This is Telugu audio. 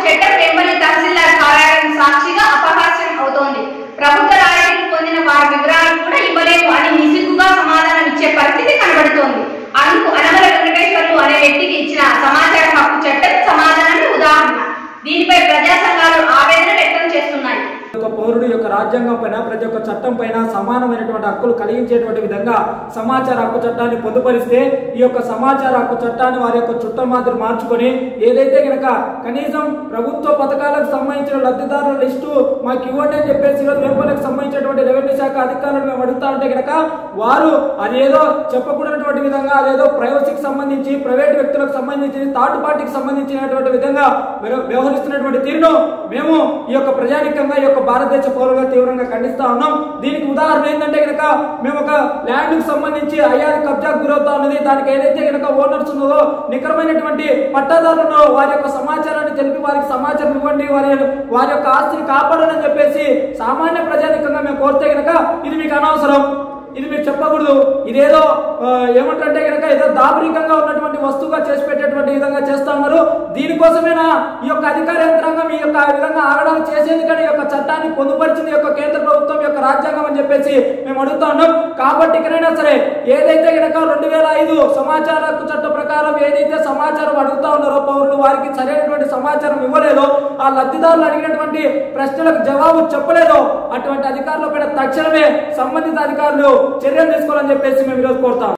చట్టం వెంబడి తహసీల్దార్ కార్యాలయం సాక్షిగా అపహాస్యం అవుతోంది ప్రభుత్వ రాయితీలు పొందిన వారి వివరాలు కూడా ఇవ్వలేము అని నిసిగ్గుగా సమాధానం ఇచ్చే పరిస్థితి కనబడుతోంది అందుకు అనవల వెంకటేశ్వర్లు అనే వ్యక్తికి ఇచ్చిన సమాచార హక్కు చట్టం సమాధానాన్ని ఉదాహరణ దీనిపై ప్రజా సంఘాలు ఆవేదన వ్యక్తం చేస్తున్నాయి ఒక పౌరుడు యొక్క రాజ్యాంగం పైన ప్రతి ఒక్క చట్టం పైన సమానమైనటువంటి హక్కులు కలిగించేటువంటి విధంగా సమాచార హక్కు చట్టాన్ని పొందుపరిస్తే ఈ యొక్క సమాచార హక్కు చట్టాన్ని వారి యొక్క చుట్టం మాదిరి మార్చుకొని ఏదైతే గనక కనీసం ప్రభుత్వ పథకాలకు సంబంధించిన లబ్ధిదారుల లిస్టు మాకు ఇవ్వండి అని చెప్పేసి ఈరోజు వేపలకు సంబంధించినటువంటి రెవెన్యూ శాఖ అధికారులను మేము అడుగుతా ఉంటే గనక వారు అదేదో చెప్పకూడనటువంటి విధంగా అదేదో ప్రైవసీకి సంబంధించి ప్రైవేట్ వ్యక్తులకు సంబంధించి థర్డ్ పార్టీకి సంబంధించినటువంటి విధంగా వ్యవ- వ్యవహరిస్తున్నటువంటి తీరును మేము ఈ యొక్క ప్రజానికంగా ఈ యొక్క భారతదేశ పౌరులుగా తీవ్రంగా ఖండిస్తా ఉన్నాం దీనికి ఉదాహరణ ఏంటంటే గనక మేము ఒక ల్యాండ్ కు సంబంధించి అయ్యాది కబ్జాకు గురవుతా ఉన్నది దానికి ఏదైతే గనక ఓనర్స్ ఉన్నదో నికరమైనటువంటి పట్టాదారులు ఉన్నారో వారి యొక్క సమాచారాన్ని తెలిపి వారికి సమాచారం ఇవ్వండి వారి వారి యొక్క ఆస్తిని కాపాడాలని చెప్పేసి సామాన్య ప్రజానికంగా మేము కోరితే గనక ఇది మీకు అనవసరం ఇది మీరు చెప్పకూడదు ఇదేదో ఆ, ఏమంటే కనుక ఏదో దాపరికంగా ఉన్నటువంటి వస్తువుగా చేసి పెట్టేటువంటి విధంగా చేస్తా ఉన్నారు దీనికోసమేనా ఈ యొక్క అధికార యంత్రాంగం ఈ యొక్క ఆ విధంగా ఆగడాలు చేసేందుకని ఈ యొక్క చట్టాన్ని పొందుపరిచింది ఈ యొక్క కేంద్ర ప్రభుత్వం యొక్క రాజ్యాంగం అని చెప్పేసి మేము అడుగుతా ఉన్నాం కాబట్టి ఇకనైనా సరే ఏదైతే కనుక రెండు వేల ఐదు సమాచార హక్కు చట్టం ప్రకారం ఏదైతే సమాచారం అడుగుతా ఉన్నారో పౌరులు వారికి సరైనటువంటి సమాచారం ఇవ్వలేదో ఆ లబ్ధిదారులు అడిగినటువంటి ప్రశ్నలకు జవాబు చెప్పలేదో అటువంటి అధికారుల పైన తక్షణమే సంబంధిత అధికారులు చర్యలు తీసుకోవాలని చెప్పేసి మేము ఈరోజు కోరుతాం